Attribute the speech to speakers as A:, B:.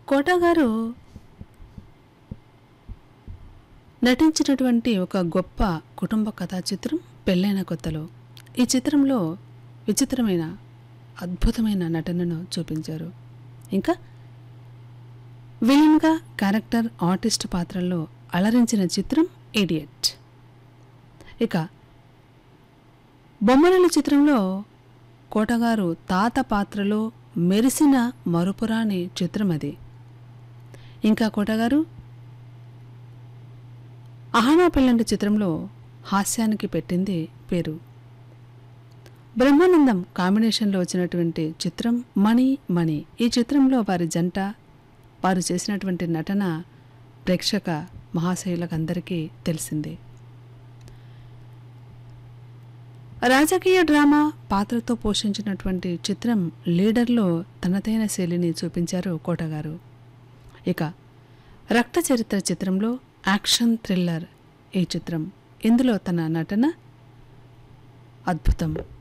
A: కోట గారు నటించినటువంటి ఒక గొప్ప కుటుంబ కథా చిత్రం పెళ్ళైన కొత్తలో ఈ చిత్రంలో విచిత్రమైన అద్భుతమైన నటనను చూపించారు ఇంకా విలన్గా క్యారెక్టర్ ఆర్టిస్ట్ పాత్రల్లో అలరించిన చిత్రం ఇడియట్ ఇక బొమ్మరల చిత్రంలో కోటగారు తాత పాత్రలో మెరిసిన మరుపురాని చిత్రం అది ఇంకా కోటగారు అహానా పెళ్ళంటి చిత్రంలో హాస్యానికి పెట్టింది పేరు బ్రహ్మానందం కాంబినేషన్లో వచ్చినటువంటి చిత్రం మణి మణి ఈ చిత్రంలో వారి జంట వారు చేసినటువంటి నటన ప్రేక్షక మహాశయులకందరికీ తెలిసిందే రాజకీయ డ్రామా పాత్రతో పోషించినటువంటి చిత్రం లీడర్లో తనదైన శైలిని చూపించారు కోటగారు ఇక రక్త చరిత్ర చిత్రంలో యాక్షన్ థ్రిల్లర్ ఈ చిత్రం ఇందులో తన నటన అద్భుతం